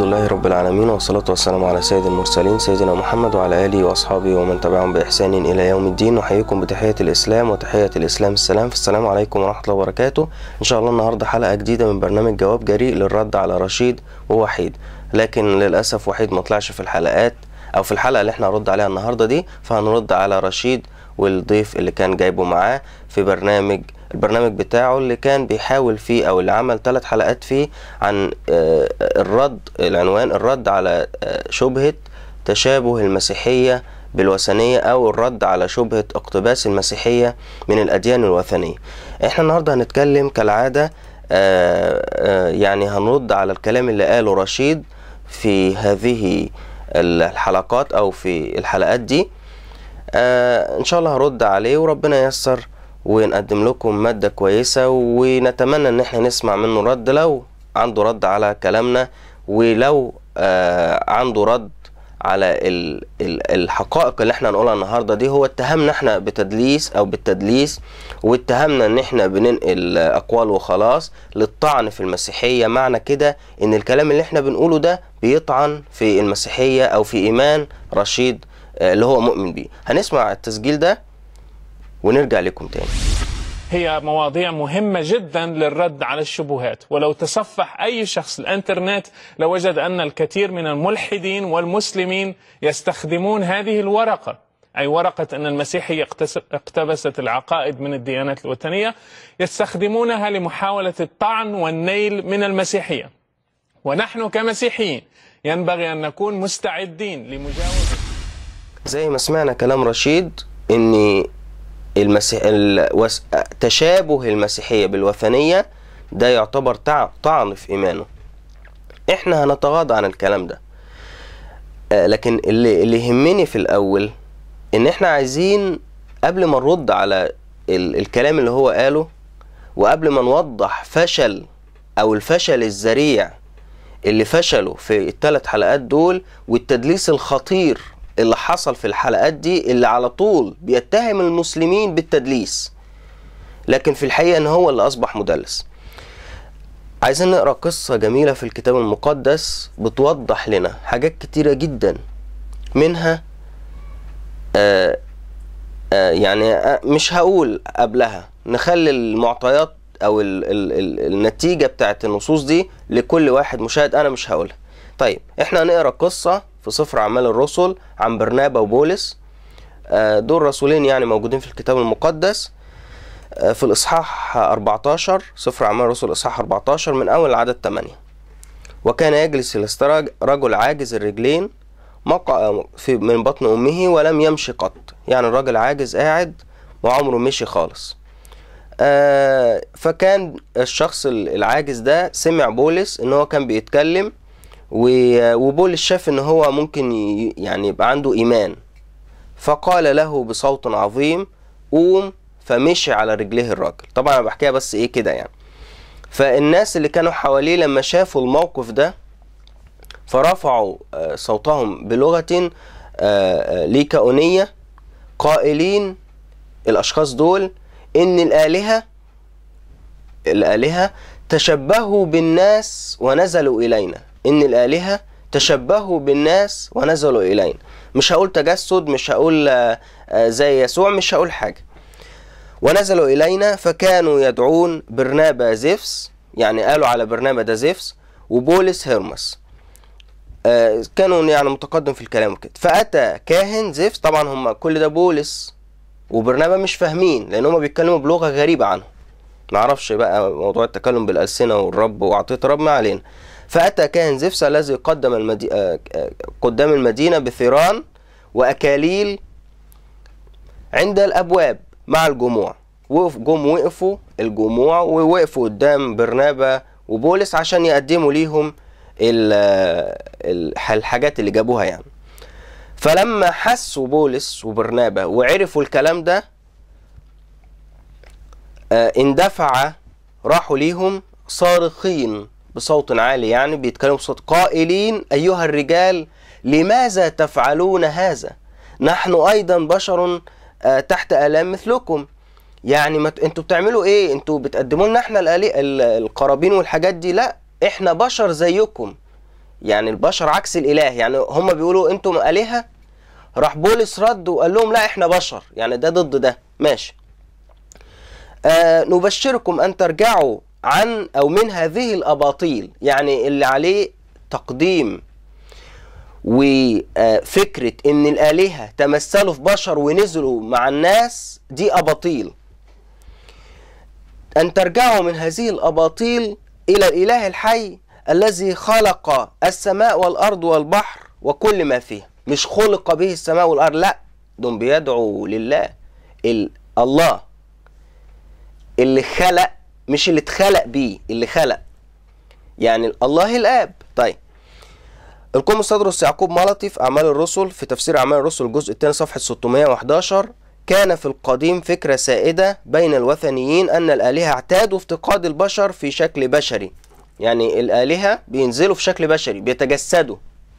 لله رب العالمين والصلاة والسلام على سيد المرسلين سيدنا محمد وعلى آله وأصحابه ومن تبعهم بإحسان إلى يوم الدين نحييكم بتحية الإسلام وتحية الإسلام السلام فالسلام عليكم ورحمة الله وبركاته إن شاء الله النهاردة حلقة جديدة من برنامج جواب جريء للرد على رشيد ووحيد لكن للأسف وحيد ما طلعش في الحلقات أو في الحلقة اللي احنا هنرد عليها النهاردة دي فهنرد على رشيد والضيف اللي كان جايبه معاه في برنامج البرنامج بتاعه اللي كان بيحاول فيه او اللي عمل ثلاث حلقات فيه عن الرد العنوان الرد على شبهة تشابه المسيحية بالوثنية او الرد على شبهة اقتباس المسيحية من الاديان الوثنية احنا النهاردة هنتكلم كالعادة يعني هنرد على الكلام اللي قاله رشيد في هذه الحلقات او في الحلقات دي ان شاء الله هرد عليه وربنا ييسر ونقدم لكم مادة كويسة ونتمنى ان احنا نسمع منه رد لو عنده رد على كلامنا ولو آه عنده رد على ال ال الحقائق اللي احنا هنقولها النهارده دي هو اتهمنا احنا بتدليس او بالتدليس واتهمنا ان احنا بننقل اقوال وخلاص للطعن في المسيحيه معنى كده ان الكلام اللي احنا بنقوله ده بيطعن في المسيحيه او في ايمان رشيد آه اللي هو مؤمن بيه هنسمع التسجيل ده ونرجع لكم تاني هي مواضيع مهمة جدا للرد على الشبهات ولو تصفح أي شخص الانترنت لوجد أن الكثير من الملحدين والمسلمين يستخدمون هذه الورقة أي ورقة أن المسيحية اقتبست العقائد من الديانات الوثنية يستخدمونها لمحاولة الطعن والنيل من المسيحية ونحن كمسيحيين ينبغي أن نكون مستعدين لمجاوبة زي ما سمعنا كلام رشيد ان المسيح الوس... تشابه المسيحية بالوثنية ده يعتبر طعن في إيمانه إحنا هنتغاضى عن الكلام ده آه لكن اللي, اللي يهمني في الأول إن إحنا عايزين قبل ما نرد على ال... الكلام اللي هو قاله وقبل ما نوضح فشل أو الفشل الذريع اللي فشلوا في الثلاث حلقات دول والتدليس الخطير اللي حصل في الحلقات دي اللي على طول بيتهم المسلمين بالتدليس لكن في الحقيقة ان هو اللي اصبح مدلس عايزين نقرا قصة جميلة في الكتاب المقدس بتوضح لنا حاجات كتيرة جدا منها آآ آآ يعني آآ مش هقول قبلها نخلي المعطيات او ال ال ال النتيجة بتاعت النصوص دي لكل واحد مشاهد انا مش هقولها طيب احنا هنقرا قصة في سفر أعمال الرسل عن برنابا وبولس دول رسولين يعني موجودين في الكتاب المقدس في الإصحاح 14 سفر أعمال الرسل إصحاح 14 من أول العدد 8 وكان يجلس الاستراج رجل عاجز الرجلين مقع في من بطن أمه ولم يمشي قط يعني الراجل عاجز قاعد وعمره مشي خالص فكان الشخص العاجز ده سمع بولس ان هو كان بيتكلم وبولس شاف ان هو ممكن يعني يبقى عنده ايمان فقال له بصوت عظيم قوم فمشي على رجليه الراجل طبعا انا بحكيها بس ايه كده يعني فالناس اللي كانوا حواليه لما شافوا الموقف ده فرفعوا صوتهم بلغة ليكاونية قائلين الأشخاص دول إن الآلهة الآلهة تشبهوا بالناس ونزلوا إلينا ان الالهه تشبهوا بالناس ونزلوا الينا مش هقول تجسد مش هقول زي يسوع مش هقول حاجه ونزلوا الينا فكانوا يدعون برنابا زيفس يعني قالوا على برنابا ده زيفس وبولس هيرمس كانوا يعني متقدم في الكلام كده فاتى كاهن زيفس طبعا هم كل ده بولس وبرنابا مش فاهمين لان هم بيتكلموا بلغه غريبه عنهم معرفش بقى موضوع التكلم بالالسنه والرب وعطيه رب ما علينا فأتى كاهن زفس الذي قدم المدي... قدام المدينة بثيران وأكاليل عند الأبواب مع الجموع وقف جم وقفوا الجموع ووقفوا قدام برنابا وبولس عشان يقدموا ليهم الحاجات اللي جابوها يعني فلما حسوا بولس وبرنابا وعرفوا الكلام ده اندفع راحوا ليهم صارخين بصوت عالي يعني بيتكلموا بصوت قائلين أيها الرجال لماذا تفعلون هذا نحن أيضا بشر تحت آلام مثلكم يعني ما انتوا بتعملوا ايه انتوا بتقدموا لنا احنا القرابين والحاجات دي لا احنا بشر زيكم يعني البشر عكس الاله يعني هم بيقولوا انتم الهه راح بولس رد وقال لهم لا احنا بشر يعني ده ضد ده ماشي آه نبشركم ان ترجعوا عن او من هذه الاباطيل يعني اللي عليه تقديم وفكرة ان الالهة تمثلوا في بشر ونزلوا مع الناس دي اباطيل ان ترجعوا من هذه الاباطيل الى الاله الحي الذي خلق السماء والارض والبحر وكل ما فيها مش خلق به السماء والارض لا دول بيدعوا لله ال- الله اللي خلق مش اللي اتخلق بيه اللي خلق يعني الله الاب طيب القوم تدرس يعقوب ملطي في اعمال الرسل في تفسير اعمال الرسل الجزء الثاني صفحه 611 كان في القديم فكره سائده بين الوثنيين ان الالهه اعتادوا افتقاد البشر في شكل بشري يعني الالهه بينزلوا في شكل بشري بيتجسدوا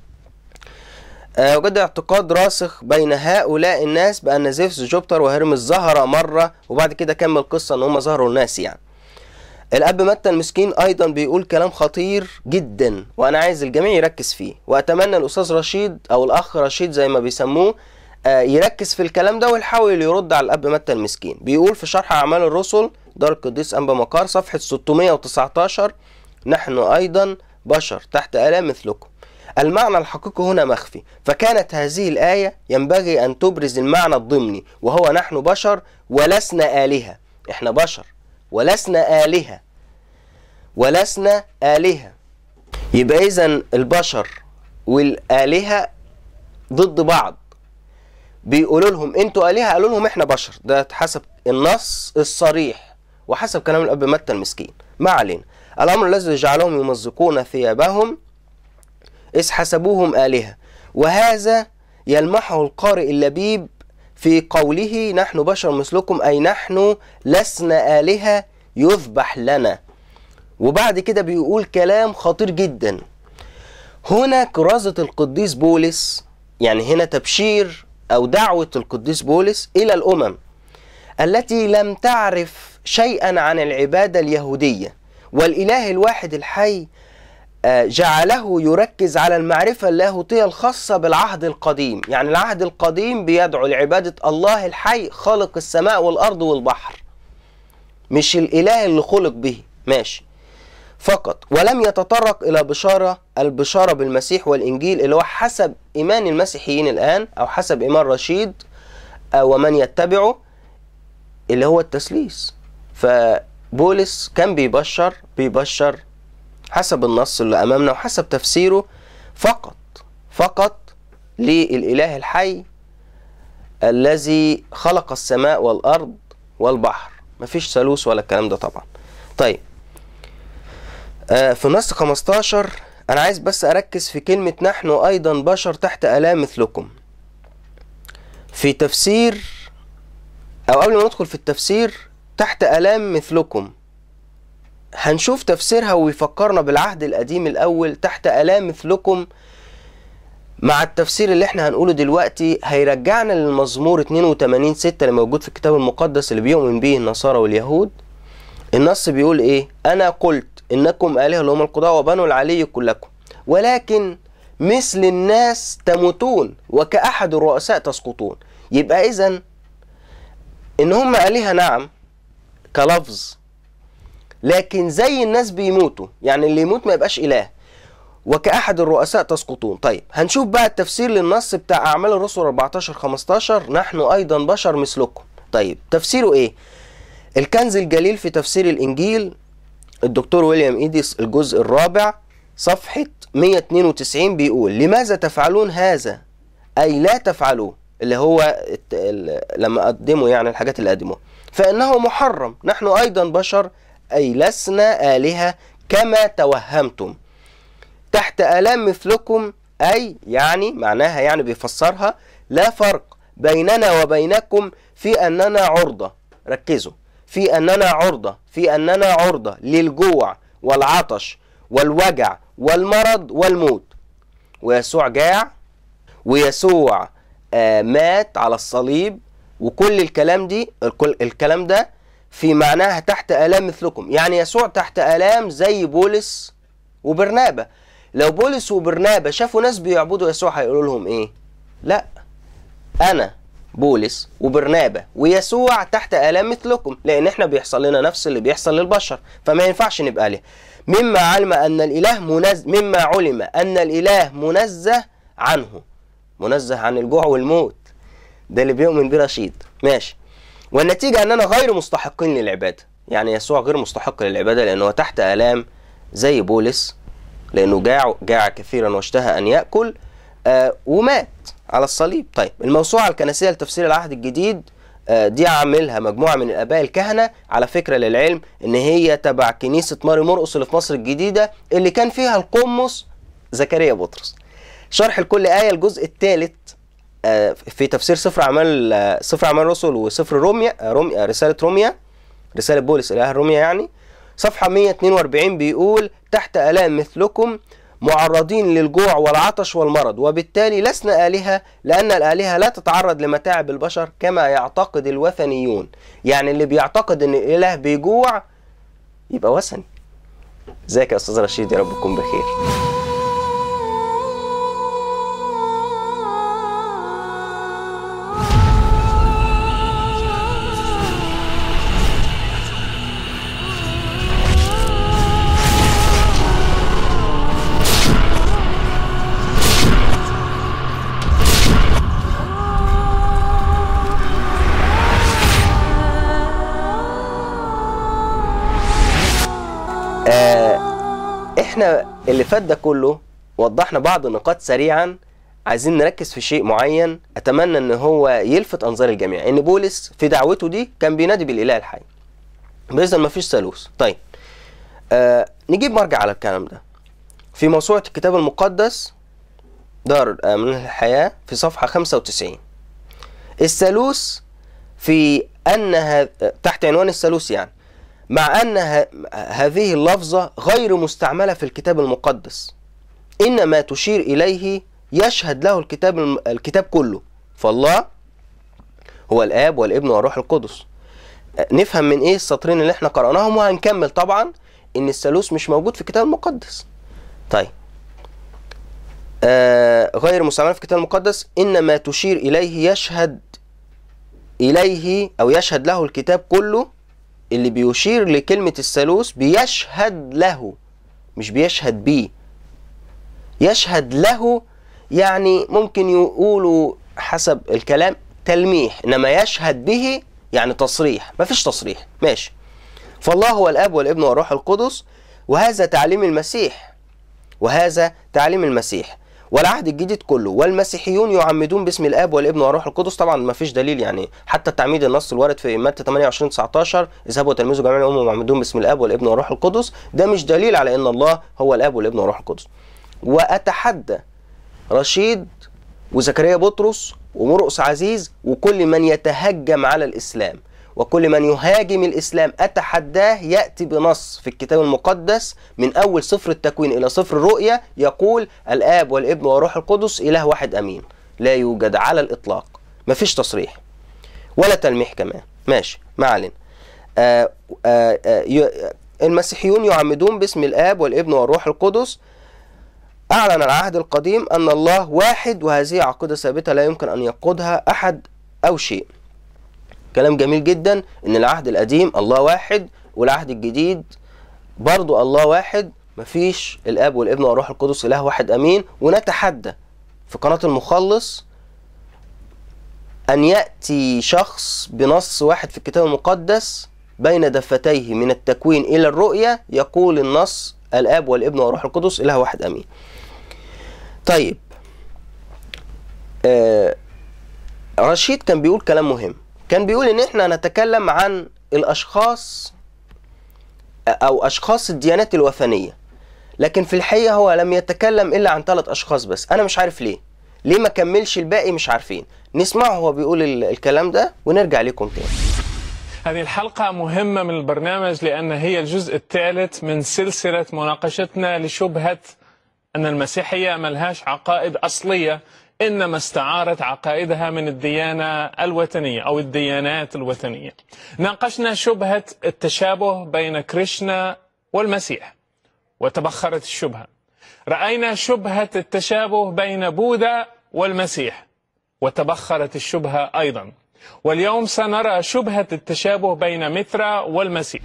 آه، وجد اعتقاد راسخ بين هؤلاء الناس بان زيفس جوبتر وهرمس ظهر مره وبعد كده كمل القصه ان هم ظهروا الناس يعني الاب متى المسكين ايضا بيقول كلام خطير جدا وانا عايز الجميع يركز فيه واتمنى الاستاذ رشيد او الاخ رشيد زي ما بيسموه آه، يركز في الكلام ده ويحاول يرد على الاب متى المسكين بيقول في شرح اعمال الرسل دار القديس انبا مقار صفحه 619 نحن ايضا بشر تحت الام مثلكم المعنى الحقيقي هنا مخفي فكانت هذه الآية ينبغي أن تبرز المعنى الضمني وهو نحن بشر ولسنا آلهة إحنا بشر ولسنا آلهة ولسنا آلهة يبقى إذا البشر والآلهة ضد بعض بيقولوا لهم انتوا آلهة قالوا لهم احنا بشر ده حسب النص الصريح وحسب كلام الأب متى المسكين ما علينا الأمر الذي جعلهم يمزقون ثيابهم إذ حسبوهم آلهة وهذا يلمحه القارئ اللبيب في قوله نحن بشر مثلكم أي نحن لسنا آلهة يذبح لنا وبعد كده بيقول كلام خطير جدا هنا كرازة القديس بولس يعني هنا تبشير أو دعوة القديس بولس إلى الأمم التي لم تعرف شيئا عن العبادة اليهودية والإله الواحد الحي آه، جعله يركز على المعرفة اللاهوتية الخاصة بالعهد القديم يعني العهد القديم بيدعو لعبادة الله الحي خالق السماء والأرض والبحر مش الإله اللي خلق به ماشي فقط ولم يتطرق إلى بشارة البشارة بالمسيح والإنجيل اللي هو حسب إيمان المسيحيين الآن أو حسب إيمان رشيد آه، ومن يتبعه اللي هو التثليث فبولس كان بيبشر بيبشر حسب النص اللي امامنا وحسب تفسيره فقط فقط للاله الحي الذي خلق السماء والارض والبحر مفيش ثالوث ولا الكلام ده طبعا طيب آه في نص 15 انا عايز بس اركز في كلمه نحن ايضا بشر تحت الام مثلكم في تفسير او قبل ما ندخل في التفسير تحت الام مثلكم هنشوف تفسيرها ويفكرنا بالعهد القديم الأول تحت آلام مثلكم مع التفسير اللي احنا هنقوله دلوقتي هيرجعنا للمزمور 82 6 اللي موجود في الكتاب المقدس اللي بيؤمن به النصارى واليهود النص بيقول ايه انا قلت انكم آلهة اللي هم القضاء وبنو العلي كلكم ولكن مثل الناس تموتون وكأحد الرؤساء تسقطون يبقى اذا ان هم آلهة نعم كلفظ لكن زي الناس بيموتوا يعني اللي يموت ما يبقاش إله وكأحد الرؤساء تسقطون طيب هنشوف بقى التفسير للنص بتاع أعمال الرسل 14 15 نحن أيضا بشر مثلكم طيب تفسيره إيه الكنز الجليل في تفسير الإنجيل الدكتور ويليام إيديس الجزء الرابع صفحة 192 بيقول لماذا تفعلون هذا أي لا تفعلوه اللي هو الت- ال- لما قدموا يعني الحاجات اللي قدموها فإنه محرم نحن أيضا بشر أي لسنا آلهة كما توهمتم تحت آلام مثلكم أي يعني معناها يعني بيفسرها لا فرق بيننا وبينكم في أننا عرضة ركزوا في أننا عرضة في أننا عرضة للجوع والعطش والوجع والمرض والموت ويسوع جاع ويسوع آه مات على الصليب وكل الكلام دي الكل الكلام ده في معناها تحت آلام مثلكم يعني يسوع تحت آلام زي بولس وبرنابا لو بولس وبرنابا شافوا ناس بيعبدوا يسوع هيقولوا لهم ايه لا انا بولس وبرنابا ويسوع تحت آلام مثلكم لأن احنا بيحصل لنا نفس اللي بيحصل للبشر فما ينفعش نبقى له مما علم أن الإله منزه مما علم أن الإله منزه عنه منزه عن الجوع والموت ده اللي بيؤمن بيه رشيد ماشي والنتيجة أننا غير مستحقين للعبادة يعني يسوع غير مستحق للعبادة لأنه تحت آلام زي بولس لأنه جاع جاع كثيرا واشتهى أن يأكل آه ومات على الصليب طيب الموسوعة الكنسية لتفسير العهد الجديد آه دي عاملها مجموعة من الآباء الكهنة على فكرة للعلم إن هي تبع كنيسة ماري مرقس اللي في مصر الجديدة اللي كان فيها القمص زكريا بطرس شرح لكل آية الجزء الثالث آه في تفسير سفر أعمال آه سفر أعمال الرسل وسفر روميا روميا رسالة روميا رسالة بولس إلى أهل روميا يعني صفحة 142 بيقول تحت آلام مثلكم معرضين للجوع والعطش والمرض وبالتالي لسنا آلهة لأن الآلهة لا تتعرض لمتاعب البشر كما يعتقد الوثنيون يعني اللي بيعتقد أن الإله بيجوع يبقى وثني ازيك يا أستاذ رشيد يا رب تكون بخير احنا اللي فات ده كله وضحنا بعض النقاط سريعا عايزين نركز في شيء معين اتمنى ان هو يلفت انظار الجميع ان بولس في دعوته دي كان بينادي بالاله الحي باذن ما فيش ثالوث طيب آه نجيب مرجع على الكلام ده في موسوعه الكتاب المقدس دار آه من الحياه في صفحه 95 الثالوث في ان تحت عنوان الثالوث يعني مع أن هذه اللفظة غير مستعملة في الكتاب المقدس إنما تشير إليه يشهد له الكتاب الكتاب كله فالله هو الآب والابن والروح القدس نفهم من إيه السطرين اللي احنا قرأناهم وهنكمل طبعا إن الثالوث مش موجود في الكتاب المقدس طيب آه غير مستعملة في الكتاب المقدس إنما تشير إليه يشهد إليه أو يشهد له الكتاب كله اللي بيشير لكلمة الثالوث بيشهد له مش بيشهد بيه يشهد له يعني ممكن يقولوا حسب الكلام تلميح انما يشهد به يعني تصريح مفيش تصريح ماشي فالله هو الاب والابن والروح القدس وهذا تعليم المسيح وهذا تعليم المسيح والعهد الجديد كله والمسيحيون يعمدون باسم الاب والابن والروح القدس طبعا ما فيش دليل يعني حتى التعميد النص الوارد في متى 28 19 اذهبوا وتلمذوا جميع الامم وعمدون باسم الاب والابن والروح القدس ده مش دليل على ان الله هو الاب والابن والروح القدس واتحدى رشيد وزكريا بطرس ومرقس عزيز وكل من يتهجم على الاسلام وكل من يهاجم الإسلام أتحداه يأتي بنص في الكتاب المقدس من أول سفر التكوين إلى سفر الرؤيا يقول الآب والابن والروح القدس إله واحد أمين لا يوجد على الإطلاق مفيش تصريح ولا تلميح كمان ماشي ما علينا آه آه آه المسيحيون يعمدون باسم الآب والابن والروح القدس أعلن العهد القديم أن الله واحد وهذه عقيدة ثابتة لا يمكن أن يقودها أحد أو شيء كلام جميل جدا ان العهد القديم الله واحد والعهد الجديد برضو الله واحد مفيش الاب والابن والروح القدس اله واحد امين ونتحدى في قناة المخلص ان يأتي شخص بنص واحد في الكتاب المقدس بين دفتيه من التكوين الى الرؤية يقول النص الاب والابن والروح القدس اله واحد امين طيب آه رشيد كان بيقول كلام مهم كان بيقول ان احنا نتكلم عن الاشخاص او اشخاص الديانات الوثنيه لكن في الحقيقه هو لم يتكلم الا عن ثلاث اشخاص بس انا مش عارف ليه ليه ما كملش الباقي مش عارفين نسمعه هو بيقول الكلام ده ونرجع لكم تاني هذه الحلقة مهمة من البرنامج لأن هي الجزء الثالث من سلسلة مناقشتنا لشبهة أن المسيحية ملهاش عقائد أصلية إنما استعارت عقائدها من الديانة الوثنية أو الديانات الوثنية ناقشنا شبهة التشابه بين كريشنا والمسيح وتبخرت الشبهة رأينا شبهة التشابه بين بوذا والمسيح وتبخرت الشبهة أيضا واليوم سنرى شبهة التشابه بين مترا والمسيح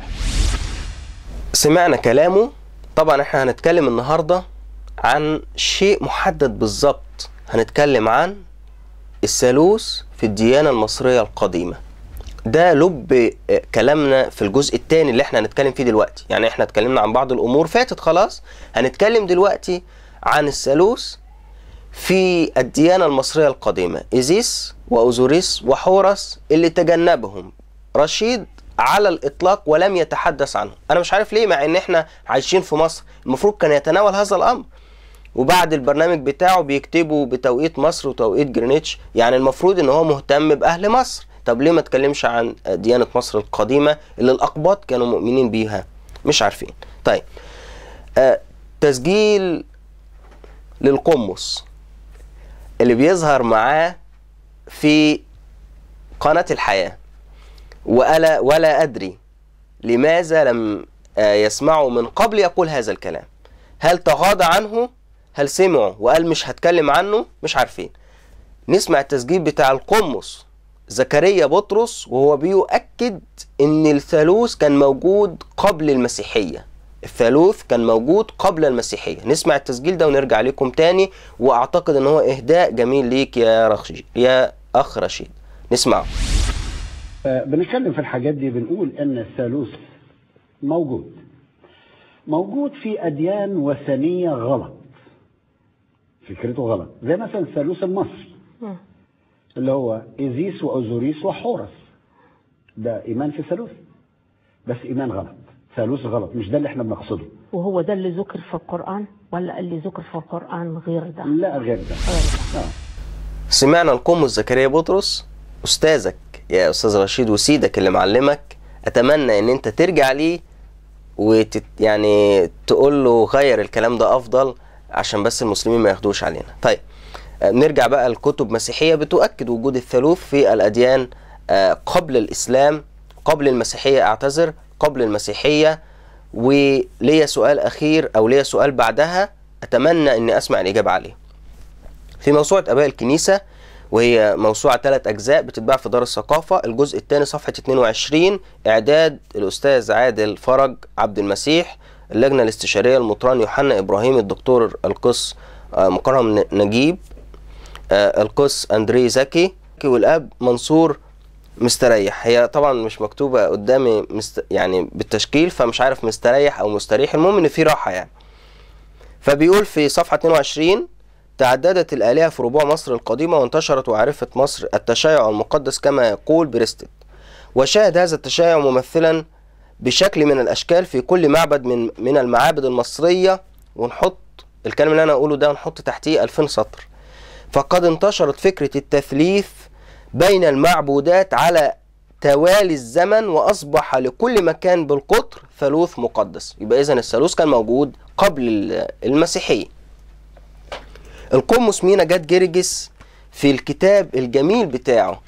سمعنا كلامه طبعا احنا هنتكلم النهاردة عن شيء محدد بالظبط هنتكلم عن الثالوث في الديانة المصرية القديمة ده لب كلامنا في الجزء الثاني اللي احنا هنتكلم فيه دلوقتي يعني احنا اتكلمنا عن بعض الامور فاتت خلاص هنتكلم دلوقتي عن الثالوث في الديانة المصرية القديمة إيزيس وأوزوريس وحورس اللي تجنبهم رشيد على الإطلاق ولم يتحدث عنه أنا مش عارف ليه مع إن إحنا عايشين في مصر المفروض كان يتناول هذا الأمر وبعد البرنامج بتاعه بيكتبوا بتوقيت مصر وتوقيت جرينتش يعني المفروض إن هو مهتم بأهل مصر طب ليه ما تكلمش عن ديانة مصر القديمة اللي الأقباط كانوا مؤمنين بيها مش عارفين طيب آه تسجيل للقمص اللي بيظهر معاه في قناة الحياة وألا ولا أدري لماذا لم يسمعوا من قبل يقول هذا الكلام هل تغاضى عنه هل سمعوا وقال مش هتكلم عنه مش عارفين نسمع التسجيل بتاع القمص زكريا بطرس وهو بيؤكد ان الثالوث كان موجود قبل المسيحيه الثالوث كان موجود قبل المسيحيه نسمع التسجيل ده ونرجع لكم تاني واعتقد ان هو اهداء جميل ليك يا رشيد يا اخ رشيد نسمعه بنتكلم في الحاجات دي بنقول ان الثالوث موجود موجود في اديان وثنيه غلط فكرته غلط زي مثلا الثالوث المصري اللي هو ايزيس واوزوريس وحورس ده ايمان في الثالوث بس ايمان غلط ثالوث غلط مش ده اللي احنا بنقصده وهو ده اللي ذكر في القرآن ولا اللي ذكر في القرآن غير ده؟ لا غير ده غير ده. آه. سمعنا القمص زكريا بطرس استاذك يا استاذ رشيد وسيدك اللي معلمك اتمنى ان انت ترجع ليه وتت يعني تقول له غير الكلام ده افضل عشان بس المسلمين ما ياخدوش علينا طيب آه، نرجع بقى لكتب مسيحية بتؤكد وجود الثالوث في الأديان آه، قبل الإسلام قبل المسيحية أعتذر قبل المسيحية وليا سؤال أخير أو ليا سؤال بعدها أتمنى أني أسمع الإجابة عليه في موسوعة آباء الكنيسة وهي موسوعة ثلاث أجزاء بتتباع في دار الثقافة الجزء الثاني صفحة 22 إعداد الأستاذ عادل فرج عبد المسيح اللجنة الاستشارية المطران يوحنا إبراهيم الدكتور القس آه، مكرم ن- نجيب آه، القس أندري زكي والأب منصور مستريح هي طبعا مش مكتوبة قدامي مست... يعني بالتشكيل فمش عارف مستريح أو مستريح المهم إن في راحة يعني فبيقول في صفحة 22 تعددت الآلهة في ربوع مصر القديمة وانتشرت وعرفت مصر التشيع المقدس كما يقول بريستد وشاهد هذا التشيع ممثلا بشكل من الأشكال في كل معبد من من المعابد المصرية ونحط الكلام اللي أنا أقوله ده ونحط تحتيه 2000 سطر فقد انتشرت فكرة التثليث بين المعبودات على توالي الزمن وأصبح لكل مكان بالقطر ثالوث مقدس يبقى إذن الثالوث كان موجود قبل ال- المسيحية القمص مينا جاد جرجس في الكتاب الجميل بتاعه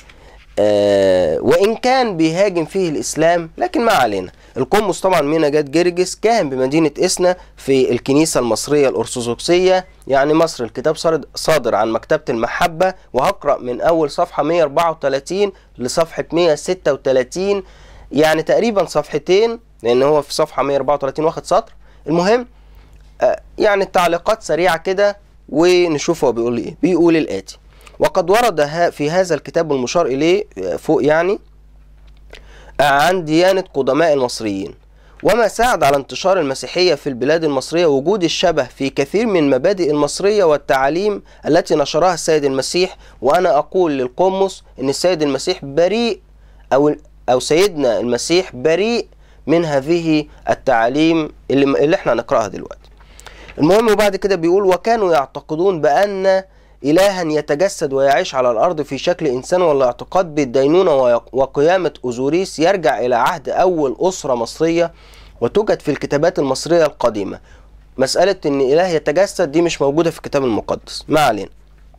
آه وإن كان بيهاجم فيه الإسلام لكن ما علينا القمص طبعا مينا جاد جرجس كاهن بمدينة إسنا في الكنيسة المصرية الأرثوذكسية يعني مصر الكتاب صارد- صادر عن مكتبة المحبة وهقرأ من أول صفحة 134 لصفحة 136 يعني تقريبا صفحتين لأن هو في صفحة 134 واخد سطر المهم آه، يعني التعليقات سريعة كده ونشوف هو بيقول ايه بيقول الآتي وقد ورد ها- في هذا الكتاب المشار إليه آه، فوق يعني آه، عن ديانة قدماء المصريين وما ساعد على انتشار المسيحية في البلاد المصرية وجود الشبه في كثير من المبادئ المصرية والتعاليم التي نشرها السيد المسيح وأنا أقول للقمص أن السيد المسيح بريء أو أو سيدنا المسيح بريء من هذه التعاليم اللي, اللي احنا هنقرأها دلوقتي المهم وبعد كده بيقول وكانوا يعتقدون بأن إلها يتجسد ويعيش على الأرض في شكل إنسان والاعتقاد بالدينونة وي- وقيامة أوزوريس يرجع إلى عهد أول أسرة مصرية وتوجد في الكتابات المصرية القديمة مسألة إن إله يتجسد دي مش موجودة في الكتاب المقدس ما علينا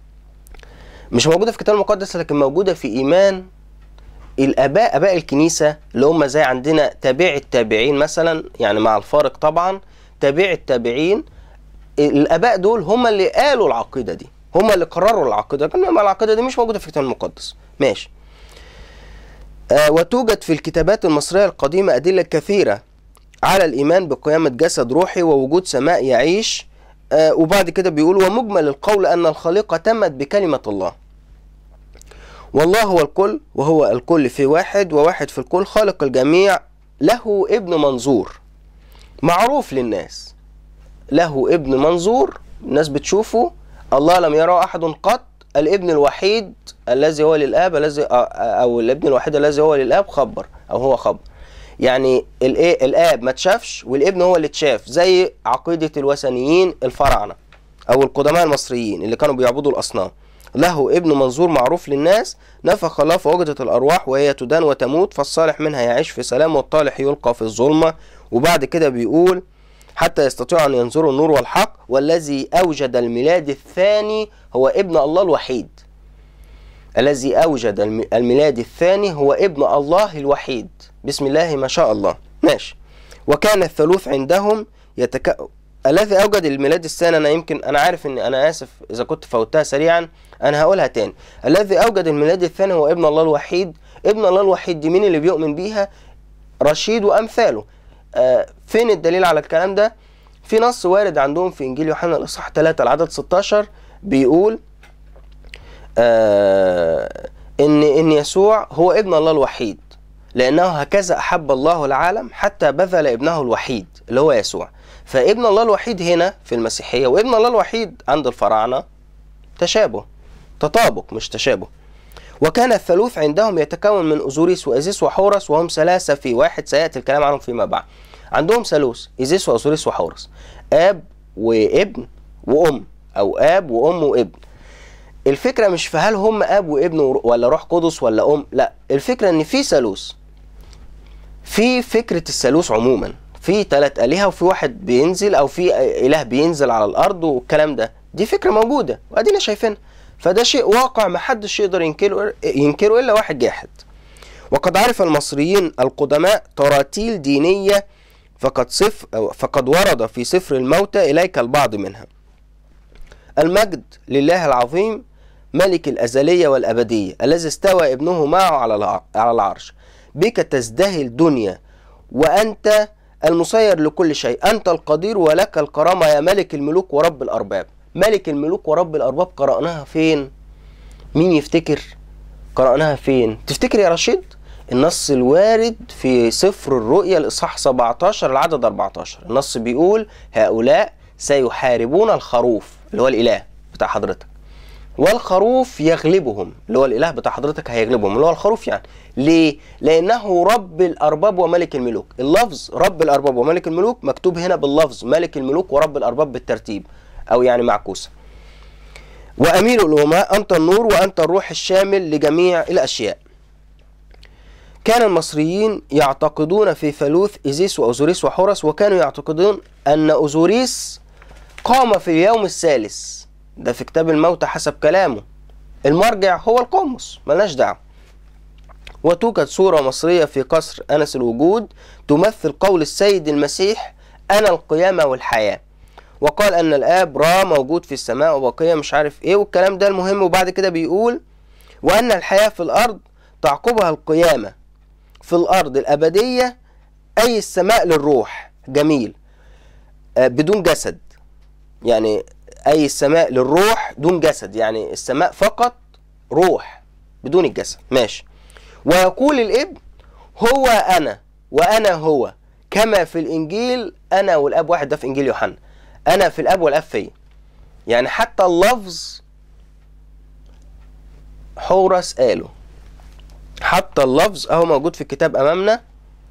مش موجودة في الكتاب المقدس لكن موجودة في إيمان الآباء آباء الكنيسة اللي هم زي عندنا تابع التابعين مثلا يعني مع الفارق طبعا تابع التابعين الاباء دول هم اللي قالوا العقيده دي هم اللي قرروا العقيده انما العقيده دي مش موجوده في الكتاب المقدس ماشي آه وتوجد في الكتابات المصريه القديمه ادله كثيره على الايمان بقيامه جسد روحي ووجود سماء يعيش آه وبعد كده بيقول ومجمل القول ان الخليقه تمت بكلمه الله والله هو الكل وهو الكل في واحد وواحد في الكل خالق الجميع له ابن منظور معروف للناس له ابن منظور الناس بتشوفه الله لم يره احد قط الابن الوحيد الذي هو للاب الذي او الابن الوحيد الذي هو للاب خبر او هو خبر يعني الايه الاب ما اتشافش والابن هو اللي اتشاف زي عقيده الوثنيين الفراعنه او القدماء المصريين اللي كانوا بيعبدوا الاصنام له ابن منظور معروف للناس نفخ الله فوجدت الارواح وهي تدان وتموت فالصالح منها يعيش في سلام والطالح يلقى في الظلمه وبعد كده بيقول حتى يستطيعوا أن ينظروا النور والحق والذي أوجد الميلاد الثاني هو ابن الله الوحيد الذي أوجد الميلاد الثاني هو ابن الله الوحيد بسم الله ما شاء الله ماشي وكان الثالوث عندهم يتك... الذي أوجد الميلاد الثاني أنا يمكن أنا عارف إن أنا آسف إذا كنت فوتها سريعا أنا هقولها تاني الذي أوجد الميلاد الثاني هو ابن الله الوحيد ابن الله الوحيد دي مين اللي بيؤمن بيها رشيد وأمثاله آه فين الدليل على الكلام ده في نص وارد عندهم في انجيل يوحنا الاصحاح 3 العدد 16 بيقول آه ان ان يسوع هو ابن الله الوحيد لانه هكذا احب الله العالم حتى بذل ابنه الوحيد اللي هو يسوع فابن الله الوحيد هنا في المسيحيه وابن الله الوحيد عند الفراعنه تشابه تطابق مش تشابه وكان الثالوث عندهم يتكون من أزوريس وإيزيس وحورس وهم ثلاثة في واحد سيأتي الكلام عنهم فيما بعد عندهم ثالوث إيزيس وأزوريس وحورس آب وابن وأم أو آب وأم وابن الفكرة مش في هل هم آب وابن ولا روح قدس ولا أم لا الفكرة إن في ثالوث في فكرة الثالوث عموما في ثلاث آلهة وفي واحد بينزل أو في إله بينزل على الأرض والكلام ده دي فكرة موجودة وأدينا شايفينها فده شيء واقع محدش يقدر ينكره ينكره الا واحد جاحد وقد عرف المصريين القدماء تراتيل دينيه فقد صف فقد ورد في سفر الموتى اليك البعض منها المجد لله العظيم ملك الازليه والابديه الذي استوى ابنه معه على على العرش بك تزدهي الدنيا وانت المسير لكل شيء انت القدير ولك الكرامه يا ملك الملوك ورب الارباب ملك الملوك ورب الأرباب قرأناها فين؟ مين يفتكر؟ قرأناها فين؟ تفتكر يا رشيد؟ النص الوارد في سفر الرؤيا الإصحاح 17 العدد 14 النص بيقول هؤلاء سيحاربون الخروف اللي هو الإله بتاع حضرتك والخروف يغلبهم اللي هو الإله بتاع حضرتك هيغلبهم اللي هو الخروف يعني ليه؟ لأنه رب الأرباب وملك الملوك اللفظ رب الأرباب وملك الملوك مكتوب هنا باللفظ ملك الملوك ورب الأرباب بالترتيب أو يعني معكوسة وأمير الأمماء أنت النور وأنت الروح الشامل لجميع الأشياء كان المصريين يعتقدون في ثالوث إيزيس وأوزوريس وحورس وكانوا يعتقدون أن أوزوريس قام في اليوم الثالث ده في كتاب الموتى حسب كلامه المرجع هو القمص ملناش دعوه وتوجد صورة مصرية في قصر أنس الوجود تمثل قول السيد المسيح أنا القيامة والحياة وقال ان الاب را موجود في السماء وبقيه مش عارف ايه والكلام ده المهم وبعد كده بيقول وان الحياه في الارض تعقبها القيامه في الارض الابديه اي السماء للروح جميل آه بدون جسد يعني اي السماء للروح دون جسد يعني السماء فقط روح بدون الجسد ماشي ويقول الابن هو انا وانا هو كما في الانجيل انا والاب واحد ده في انجيل يوحنا انا في الاب والاب فيا يعني حتى اللفظ حورس قاله حتى اللفظ اهو موجود في الكتاب امامنا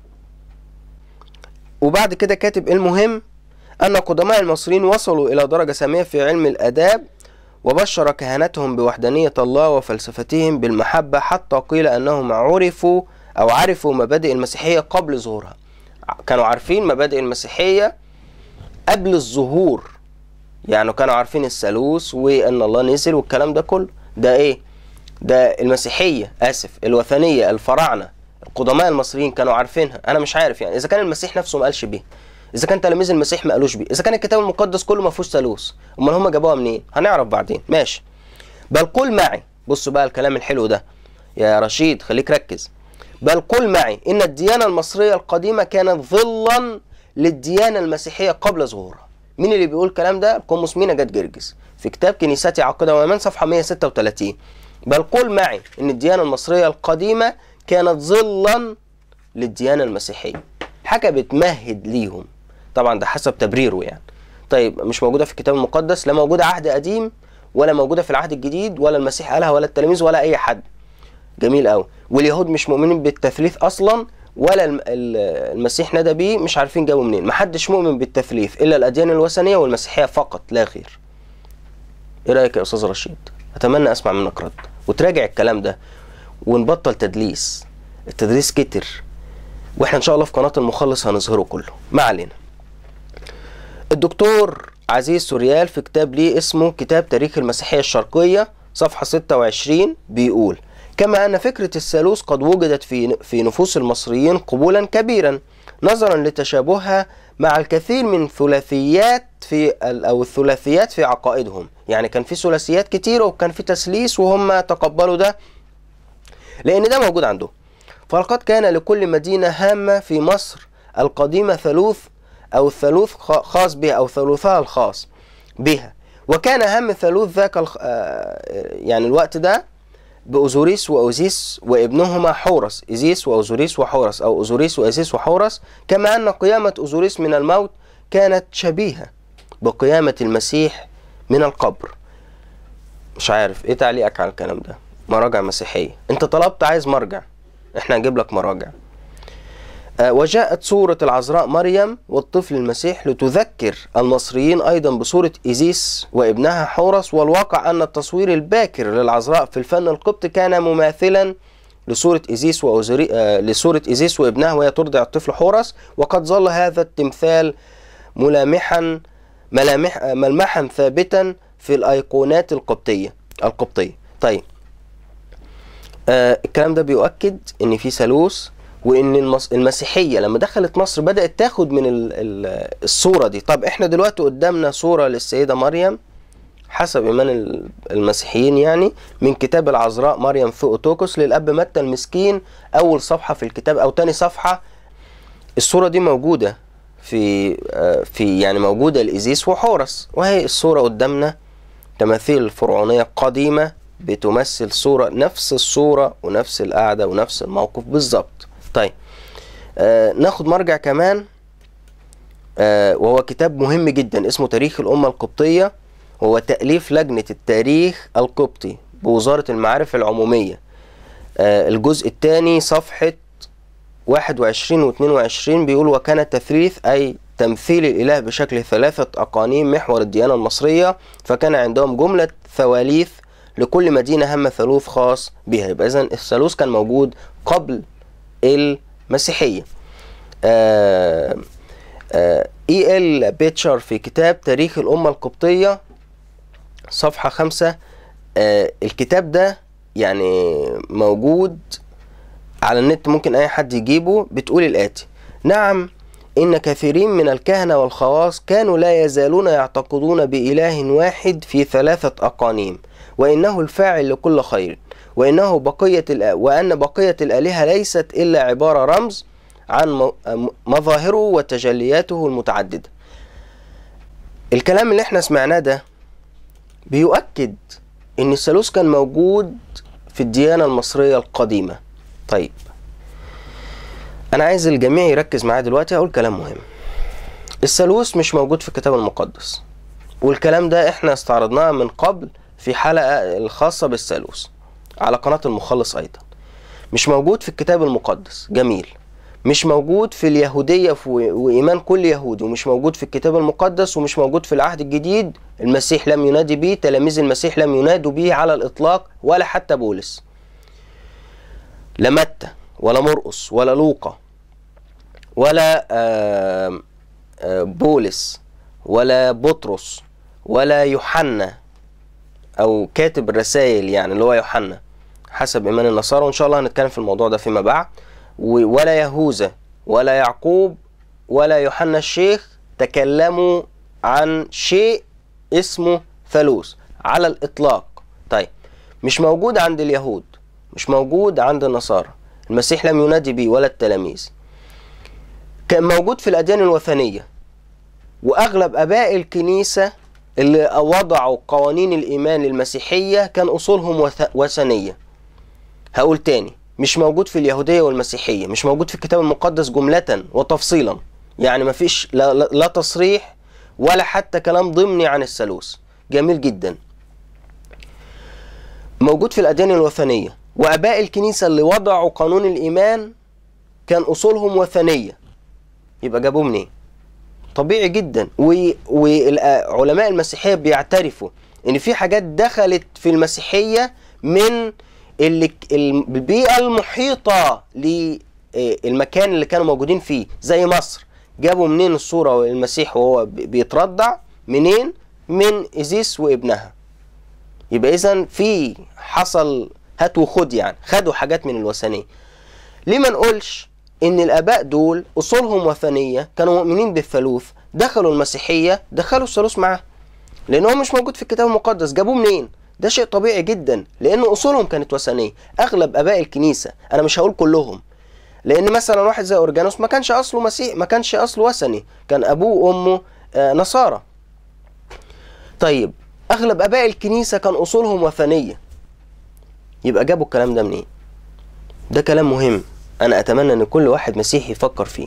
وبعد كده كاتب المهم ان قدماء المصريين وصلوا الى درجه ساميه في علم الاداب وبشر كهنتهم بوحدانيه الله وفلسفتهم بالمحبه حتى قيل انهم عرفوا او عرفوا مبادئ المسيحيه قبل ظهورها كانوا عارفين مبادئ المسيحيه قبل الظهور يعني كانوا عارفين الثالوث وان الله نزل والكلام ده كله ده ايه ده المسيحيه اسف الوثنيه الفراعنه القدماء المصريين كانوا عارفينها انا مش عارف يعني اذا كان المسيح نفسه ما قالش بيه اذا كان تلاميذ المسيح ما قالوش بيه اذا كان الكتاب المقدس كله ما فيهوش ثالوث امال هم جابوها منين هنعرف بعدين ماشي بل قل معي بصوا بقى الكلام الحلو ده يا رشيد خليك ركز بل قل معي ان الديانه المصريه القديمه كانت ظلا للديانه المسيحيه قبل ظهورها مين اللي بيقول الكلام ده القمص مينا جاد جرجس في كتاب كنيستي عقيده وايمان صفحه 136 بل قل معي ان الديانه المصريه القديمه كانت ظلا للديانه المسيحيه حاجه بتمهد ليهم طبعا ده حسب تبريره يعني طيب مش موجوده في الكتاب المقدس لا موجوده عهد قديم ولا موجوده في العهد الجديد ولا المسيح قالها ولا التلاميذ ولا اي حد جميل قوي واليهود مش مؤمنين بالتثليث اصلا ولا الم- ال- المسيح نادى بيه مش عارفين جابوا منين محدش مؤمن بالتثليث الا الاديان الوثنيه والمسيحيه فقط لا غير ايه رايك يا استاذ رشيد اتمنى اسمع منك رد وتراجع الكلام ده ونبطل تدليس التدليس كتر واحنا ان شاء الله في قناه المخلص هنظهره كله ما علينا الدكتور عزيز سوريال في كتاب ليه اسمه كتاب تاريخ المسيحية الشرقية صفحة 26 بيقول كما أن فكرة الثالوث قد وجدت في في نفوس المصريين قبولا كبيرا نظرا لتشابهها مع الكثير من ثلاثيات في ال- أو الثلاثيات في عقائدهم يعني كان في ثلاثيات كتيرة وكان في تثليث وهم تقبلوا ده لأن ده موجود عندهم فلقد كان لكل مدينة هامة في مصر القديمة ثالوث أو الثالوث خ- خاص بها أو ثالوثها الخاص بها وكان أهم ثالوث ذاك الخ... آه، يعني الوقت ده بأوزوريس وأوزيس وابنهما حورس إيزيس وأوزوريس وحورس أو أوزوريس وأزيس وحورس كما أن قيامة أوزوريس من الموت كانت شبيهة بقيامة المسيح من القبر مش عارف ايه تعليقك على الكلام ده مراجع مسيحية انت طلبت عايز مرجع احنا هنجيب لك مراجع آه، وجاءت صورة العذراء مريم والطفل المسيح لتذكر المصريين أيضا بصورة إيزيس وابنها حورس والواقع أن التصوير الباكر للعذراء في الفن القبطي كان مماثلا لصورة إيزيس وأوزري... آه، لصورة إيزيس وابنها وهي ترضع الطفل حورس وقد ظل هذا التمثال ملامحا ملامح آه، ملمحا ثابتا في الأيقونات القبطية القبطية طيب آه الكلام ده بيؤكد ان في ثالوث وان المس... المسيحيه لما دخلت مصر بدات تاخد من ال... ال... الصوره دي طب احنا دلوقتي قدامنا صوره للسيده مريم حسب ايمان ال- المسيحيين يعني من كتاب العذراء مريم ثؤتوكس للاب متى المسكين اول صفحه في الكتاب او تاني صفحه الصوره دي موجوده في آه، في يعني موجوده لإيزيس وحورس وهي الصوره قدامنا تماثيل الفرعونيه قديمه بتمثل صوره نفس الصوره ونفس القعده ونفس الموقف بالظبط طيب آه ناخد مرجع كمان آه وهو كتاب مهم جدا اسمه تاريخ الامه القبطيه هو تاليف لجنه التاريخ القبطي بوزاره المعارف العموميه آه الجزء الثاني صفحه 21 و 22 بيقول وكان التثليث أي تمثيل الإله بشكل ثلاثة أقانيم محور الديانة المصرية فكان عندهم جملة ثواليث لكل مدينة هم ثالوث خاص بها يبقى إذن الثالوث كان موجود قبل المسيحية آه آه إي إل بيتشر في كتاب تاريخ الأمة القبطية صفحة خمسة آه الكتاب ده يعني موجود على النت ممكن اي حد يجيبه بتقول الاتي نعم ان كثيرين من الكهنه والخواص كانوا لا يزالون يعتقدون باله واحد في ثلاثه اقانيم وانه الفاعل لكل خير وانه بقيه الآ... وان بقيه الالهه ليست الا عباره رمز عن م- مظاهره وتجلياته المتعدده الكلام اللي احنا سمعناه ده بيؤكد ان الثالوث كان موجود في الديانه المصريه القديمه طيب انا عايز الجميع يركز معايا دلوقتي اقول كلام مهم الثالوث مش موجود في الكتاب المقدس والكلام ده احنا استعرضناه من قبل في حلقة الخاصة بالثالوث على قناة المخلص ايضا مش موجود في الكتاب المقدس جميل مش موجود في اليهودية في- وإيمان كل يهودي ومش موجود في الكتاب المقدس ومش موجود في العهد الجديد المسيح لم ينادي به تلاميذ المسيح لم ينادوا به على الإطلاق ولا حتى بولس لا متى ولا مرقس ولا لوقا ولا آم، آه، بولس ولا بطرس ولا يوحنا او كاتب الرسائل يعني اللي هو يوحنا حسب ايمان النصارى وان شاء الله هنتكلم في الموضوع ده فيما بعد و- ولا يهوذا ولا يعقوب ولا يوحنا الشيخ تكلموا عن شيء اسمه ثالوث على الإطلاق طيب مش موجود عند اليهود مش موجود عند النصارى المسيح لم ينادي به ولا التلاميذ كان موجود في الأديان الوثنية وأغلب آباء الكنيسة اللي وضعوا قوانين الإيمان للمسيحية كان أصولهم وث- وثنية هقول تاني مش موجود في اليهودية والمسيحية مش موجود في الكتاب المقدس جملة وتفصيلا يعني مفيش لا, لا, لا تصريح ولا حتى كلام ضمني عن الثالوث جميل جدا موجود في الأديان الوثنية وآباء الكنيسة اللي وضعوا قانون الإيمان كان أصولهم وثنية يبقى جابوه منين؟ طبيعي جدا و- وعلماء المسيحية بيعترفوا إن في حاجات دخلت في المسيحية من اللي البيئة المحيطة للمكان اللي كانوا موجودين فيه زي مصر جابوا منين الصورة والمسيح وهو بي- بيترضع منين من إيزيس وابنها يبقى إذا في حصل هات وخد يعني خدوا حاجات من الوثنية ليه ما نقولش ان الاباء دول اصولهم وثنيه كانوا مؤمنين بالثالوث دخلوا المسيحيه دخلوا الثالوث معاه لان هو مش موجود في الكتاب المقدس جابوه منين ده شيء طبيعي جدا لان اصولهم كانت وثنيه اغلب اباء الكنيسه انا مش هقول كلهم لان مثلا واحد زي اورجانوس ما كانش اصله مسيح ما كانش اصله وثني كان ابوه وامه آه، نصارى طيب اغلب اباء الكنيسه كان اصولهم وثنيه يبقى جابوا الكلام ده منين ده كلام مهم انا اتمنى ان كل واحد مسيحي يفكر فيه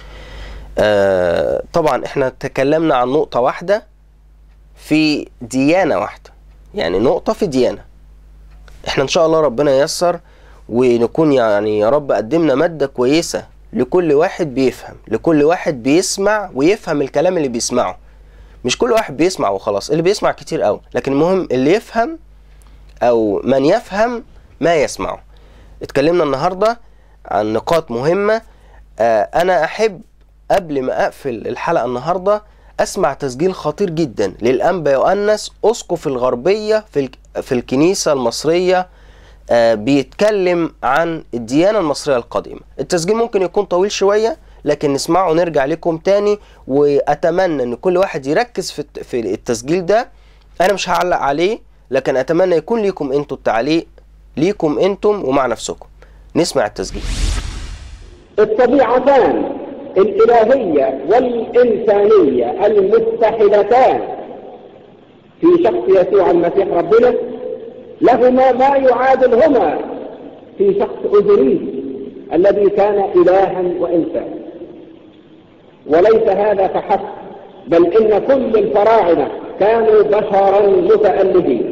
آه طبعا احنا تكلمنا عن نقطة واحدة في ديانة واحدة يعني نقطة في ديانة احنا ان شاء الله ربنا ييسر ونكون يعني يا رب قدمنا مادة كويسة لكل واحد بيفهم لكل واحد بيسمع ويفهم الكلام اللي بيسمعه مش كل واحد بيسمع وخلاص اللي بيسمع كتير قوي لكن المهم اللي يفهم او من يفهم ما يسمعه اتكلمنا النهارده عن نقاط مهمة آه، أنا أحب قبل ما أقفل الحلقة النهاردة أسمع تسجيل خطير جدا للأنبا يؤنس أسقف الغربية في الك- في الكنيسة المصرية آه، بيتكلم عن الديانة المصرية القديمة التسجيل ممكن يكون طويل شوية لكن نسمعه ونرجع لكم تاني وأتمنى أن كل واحد يركز في الت- في التسجيل ده أنا مش هعلق عليه لكن أتمنى يكون ليكم أنتوا التعليق ليكم أنتم ومع نفسكم نسمع التسجيل الطبيعتان الإلهية والإنسانية المتحدتان في شخص يسوع المسيح ربنا لهما ما يعادلهما في شخص أزريس الذي كان إلها وإنسان وليس هذا فحسب بل إن كل الفراعنة كانوا بشرا متألهين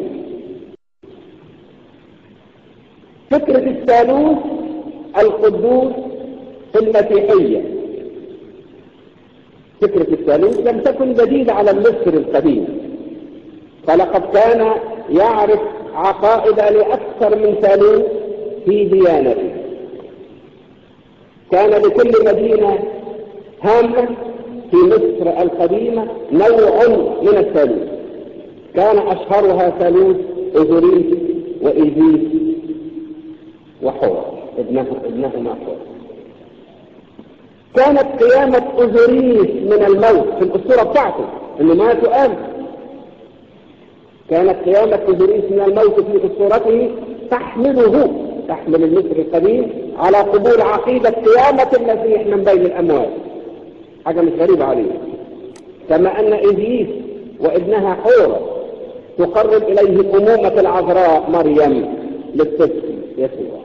فكرة الثالوث القدوس في المسيحية فكرة الثالوث لم تكن جديدة على المصري القديم فلقد كان يعرف عقائد لأكثر من ثالوث في ديانته كان لكل مدينة هامة في مصر القديمة نوع من الثالوث كان أشهرها ثالوث أوزوريس وإيزيس وحور ابنه ابنهما حور كانت قيامة أوزوريس من الموت في الأسطورة بتاعته إنه مات وقام كانت قيامة أوزوريس من الموت في أسطورته تحمله تحمل المصري القديم على قبول عقيدة قيامة المسيح من بين الأموات حاجة مش غريبة عليه كما أن إيزيس وابنها حور تقرب إليه أمومة العذراء مريم للطفل يسوع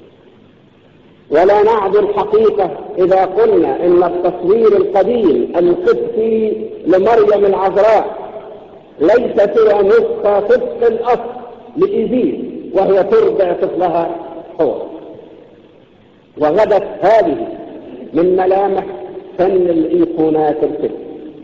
ولا نعد الحقيقة إذا قلنا إن التصوير القديم القدسي لمريم العذراء ليس سوى نسخة طبق الأصل لإيزيس وهي ترضع طفلها حور وغدت هذه من ملامح فن الإيقونات القدس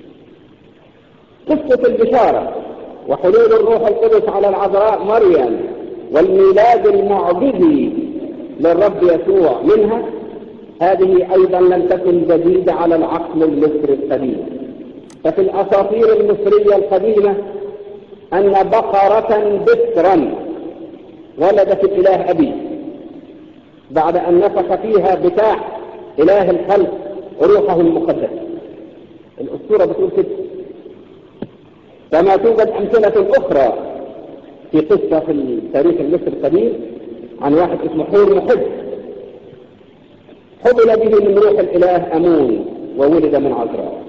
قصة البشارة وحلول الروح القدس على العذراء مريم والميلاد المعجزي للرب يسوع منها هذه أيضا لم تكن جديدة على العقل المصري القديم ففي الأساطير المصرية القديمة أن بقرة بكرا ولدت الإله أبي بعد أن نفخ فيها بتاع إله الخلق روحه المقدس الصورة بتقول كده كما توجد أمثلة أخرى في قصة في التاريخ المصري القديم عن واحد اسمه حور محب حبل به من روح الإله أمون وولد من عذراء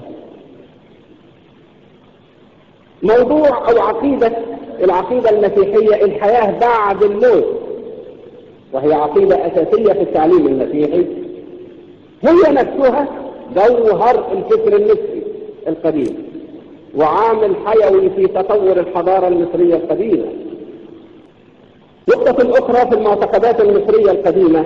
موضوع أو عقيدة العقيدة المسيحية الحياة بعد الموت وهي عقيدة أساسية في التعليم المسيحي هي نفسها جوهر الفكر المصري القديم وعامل حيوي في تطور الحضارة المصرية القديمة نقطة أخرى في المعتقدات المصرية القديمة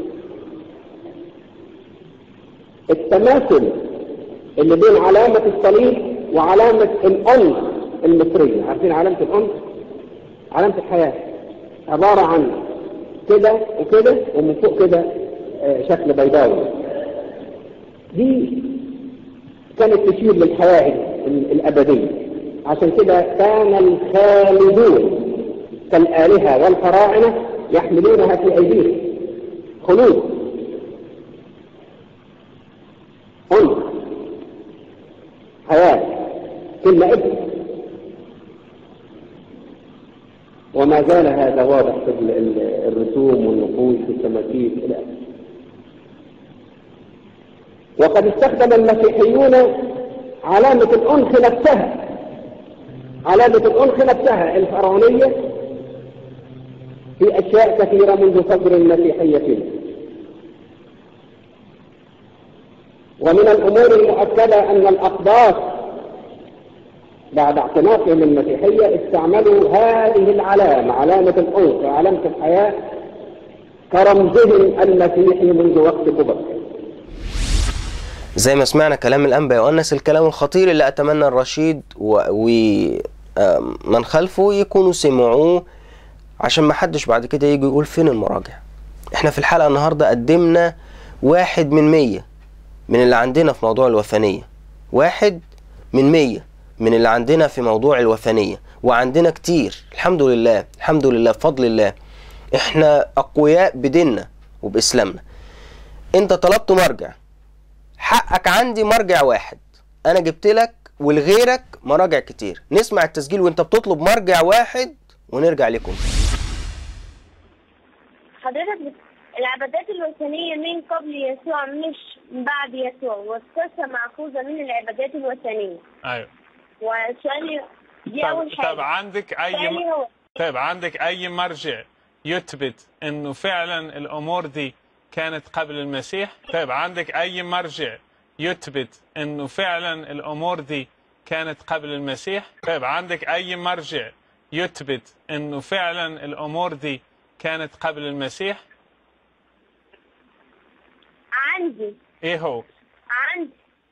التماثل اللي بين علامة الصليب وعلامة الأنف المصرية عارفين علامة الأنف؟ علامة الحياة عبارة عن كده وكده ومن فوق كده شكل بيضاوي دي كانت تشير للحياة الأبدية عشان كده كان الخالدون كالآلهة والفراعنة يحملونها في أيديهم خلود أنف حياة كلمة ابن وما زال هذا واضح في الرسوم والنقوش والتماثيل إلى آخره وقد استخدم المسيحيون علامة الأنف نفسها علامة الأنف نفسها الفرعونية في أشياء كثيرة منذ صدر المسيحية فيه. ومن الأمور المؤكدة أن الأقداس بعد اعتناقهم المسيحية استعملوا هذه العلامة علامة الأنف وعلامة الحياة كرمزهم المسيحي منذ وقت كبر زي ما سمعنا كلام الأنبا يؤنس الكلام الخطير اللي أتمنى الرشيد ومن خلفه يكونوا سمعوه عشان ما حدش بعد كده يجي يقول فين المراجع احنا في الحلقة النهاردة قدمنا واحد من مية من اللي عندنا في موضوع الوثنية واحد من مية من اللي عندنا في موضوع الوثنية وعندنا كتير الحمد لله الحمد لله بفضل الله احنا أقوياء بديننا وبإسلامنا انت طلبت مرجع حقك عندي مرجع واحد انا جبت لك ولغيرك مراجع كتير نسمع التسجيل وانت بتطلب مرجع واحد ونرجع لكم حضرتك بت... العبادات الوثنية من قبل يسوع مش بعد يسوع والقصة مأخوذة من العبادات الوثنية ايوه وسؤالي دي طب, أول حاجة طب عندك اي سؤالي م... هو طيب عندك اي مرجع يثبت انه فعلا الامور دي كانت قبل المسيح طيب عندك اي مرجع يثبت انه فعلا الامور دي كانت قبل المسيح طيب عندك اي مرجع يثبت انه فعلا الامور دي كانت قبل المسيح عندي ايه هو عندي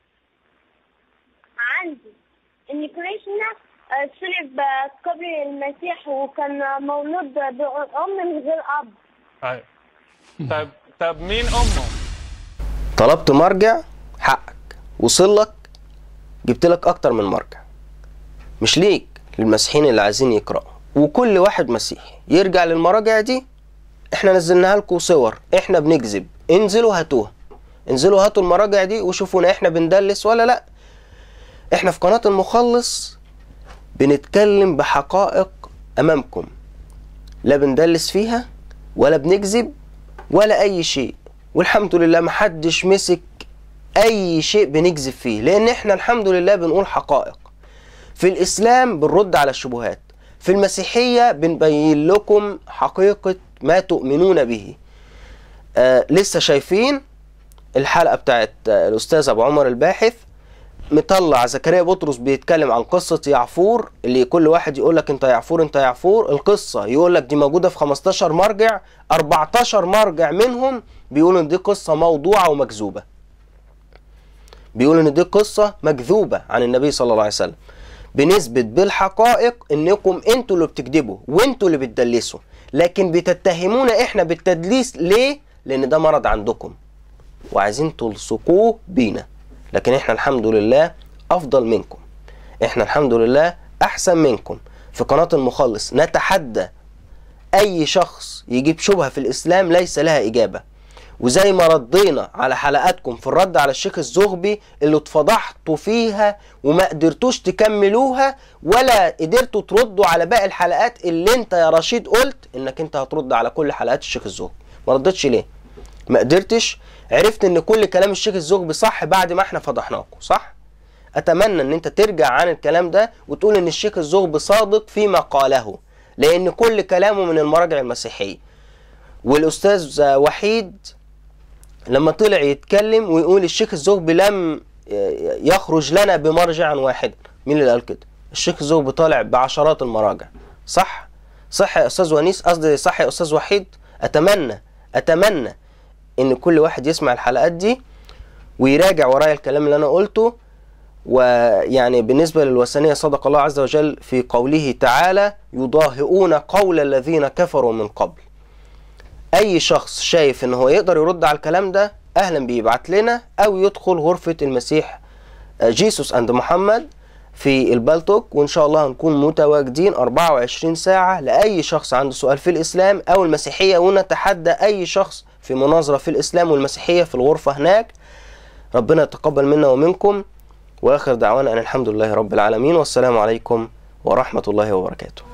عندي ان كريشنا آه، صلب آه، قبل المسيح وكان مولود بأم من غير أب ايوه طيب طب مين امه طلبت مرجع حقك وصل لك جبت لك اكتر من مرجع مش ليك للمسيحيين اللي عايزين يقرأوا وكل واحد مسيحي يرجع للمراجع دي احنا نزلناها لكم صور احنا بنكذب انزلوا هاتوها انزلوا هاتوا المراجع دي وشوفونا احنا بندلس ولا لا احنا في قناة المخلص بنتكلم بحقائق امامكم لا بندلس فيها ولا بنكذب ولا اي شيء والحمد لله محدش مسك اي شيء بنكذب فيه لان احنا الحمد لله بنقول حقائق في الاسلام بنرد على الشبهات في المسيحية بنبين لكم حقيقة ما تؤمنون به آه لسه شايفين الحلقة بتاعت آه الأستاذ أبو عمر الباحث مطلع زكريا بطرس بيتكلم عن قصة يعفور اللي كل واحد يقول لك انت يعفور انت يعفور القصة يقول لك دي موجودة في 15 مرجع 14 مرجع منهم بيقولوا ان دي قصة موضوعة ومكذوبة بيقولوا ان دي قصة مكذوبة عن النبي صلى الله عليه وسلم بنثبت بالحقائق انكم انتوا اللي بتكذبوا وانتوا اللي بتدلسوا لكن بتتهمونا احنا بالتدليس ليه لان ده مرض عندكم وعايزين تلصقوه بينا لكن احنا الحمد لله افضل منكم احنا الحمد لله احسن منكم في قناة المخلص نتحدى اي شخص يجيب شبهة في الاسلام ليس لها اجابة وزي ما ردينا على حلقاتكم في الرد على الشيخ الزغبي اللي اتفضحتوا فيها وما قدرتوش تكملوها ولا قدرتوا تردوا على باقي الحلقات اللي انت يا رشيد قلت انك انت هترد على كل حلقات الشيخ الزغبي ما ردتش ليه ما قدرتش عرفت ان كل كلام الشيخ الزغبي صح بعد ما احنا فضحناكم صح اتمنى ان انت ترجع عن الكلام ده وتقول ان الشيخ الزغبي صادق فيما قاله لان كل كلامه من المراجع المسيحيه والاستاذ وحيد لما طلع يتكلم ويقول الشيخ الزغبي لم يخرج لنا بمرجع واحد مين اللي قال كده الشيخ الزغبي طالع بعشرات المراجع صح صح يا استاذ ونيس قصدي صح يا استاذ وحيد اتمنى اتمنى ان كل واحد يسمع الحلقات دي ويراجع ورايا الكلام اللي انا قلته ويعني بالنسبة للوثنية صدق الله عز وجل في قوله تعالى يضاهئون قول الذين كفروا من قبل اي شخص شايف ان هو يقدر يرد على الكلام ده اهلا بيه يبعت لنا او يدخل غرفة المسيح جيسوس اند محمد في البلتوك وان شاء الله هنكون متواجدين 24 ساعة لاي شخص عنده سؤال في الاسلام او المسيحية ونتحدى اي شخص في مناظرة في الاسلام والمسيحية في الغرفة هناك ربنا يتقبل منا ومنكم واخر دعوانا ان الحمد لله رب العالمين والسلام عليكم ورحمة الله وبركاته